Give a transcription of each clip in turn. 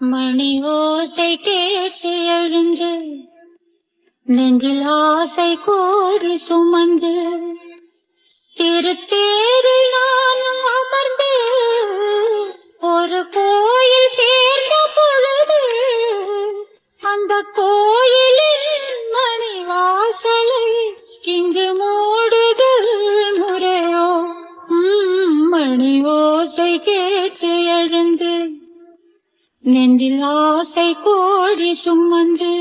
மணி ஓசை கேட்டு எழுந்து நெஞ்சில் ஆசை கோடி சுமந்து திருத்தேரில் நானும் அமர்ந்து ஒரு கோயில் சேர்ந்த பொழுது அந்த கோயிலின் மணி வாசலை இங்கு மூடுதல் முறையோ உம், மணி ஓசை கேட்டு எழுந்து நெஞ்சில் ஆசை கோடி சுமந்து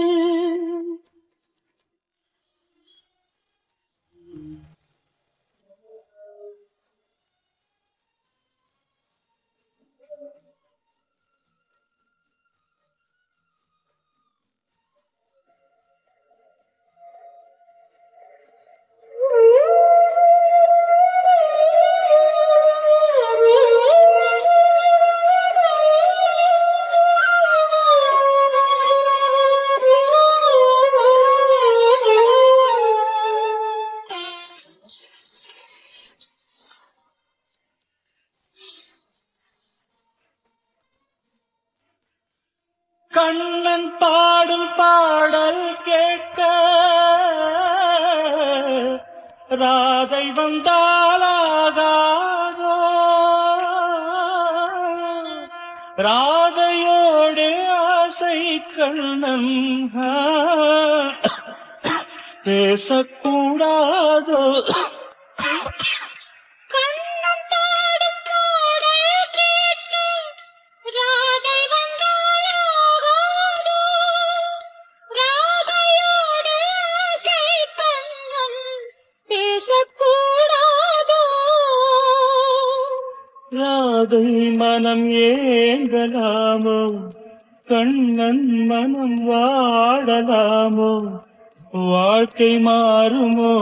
கண்ணன் பாடும் பாடல் கேட்க ராதை வந்தாளாகாதோ ராதையோடு ஆசை கண்ணன் ஆ, பேசக்கூடாதோ கண்ணன் பாடும் பாடல் கேட்டு ராதை வந்தாளாகாதோ. ராதையோடு ஆசை கண்ணன் பேசக்கூடாதோ. ராதை மனம் ஏங்கலாமோ கண்ணன் மனம் வாடலாமோ வாழ்க்கை மாறுமோ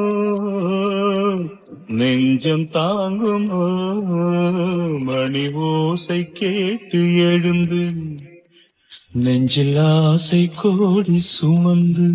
நெஞ்சம் தாங்குமோ மணி ஓசை கேட்டு எழுந்து நெஞ்சில் ஆசை கோடி சுமந்து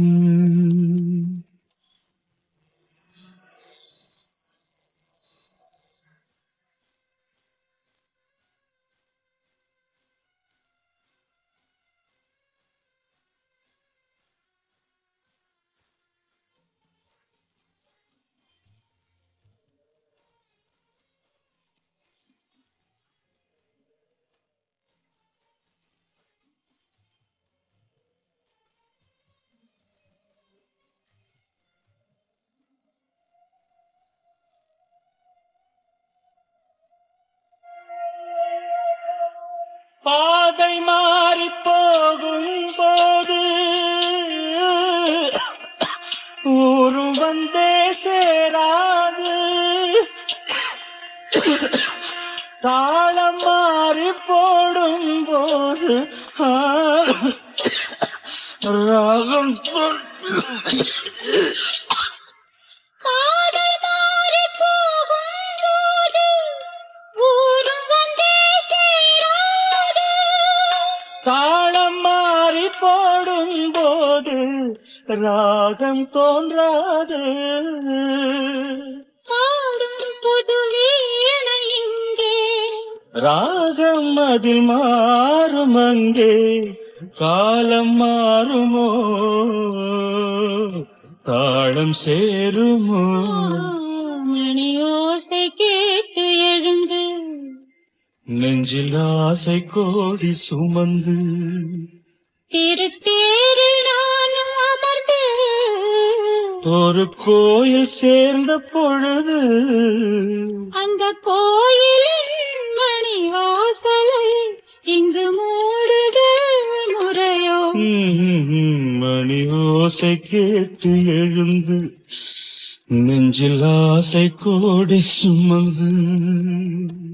பாதை மாறி போகும் போது ஊரும் வந்தே சேராது தாளம் மாறி போடும் போது ஆ, ராகம் சொல்- பாதை மாறிப் போகும்போது ஊரும் வந்தே சேராது. தாளம் மாறி போடும் போது ராகம் தோன்றாது பாடும் புது வீணை இங்கே ராகம் அதில் மாறும் அங்கே காலம் மாறுமோ தாளம் சேருமோ மணி ஓசை கேட்டு எழுந்து நெஞ்சில் ஆசை கோடி சுமந்து திருத்தேரில் நானும் அமர்ந்து ஒரு கோயில் சேர்ந்த பொழுது அந்த கோயிலின் மணி வாசலை இங்கு மூடுதல் முறையோ ம்ம், மணி ஓசை கேட்டு எழுந்து நெஞ்சில் ஆசை கோடி சுமந்து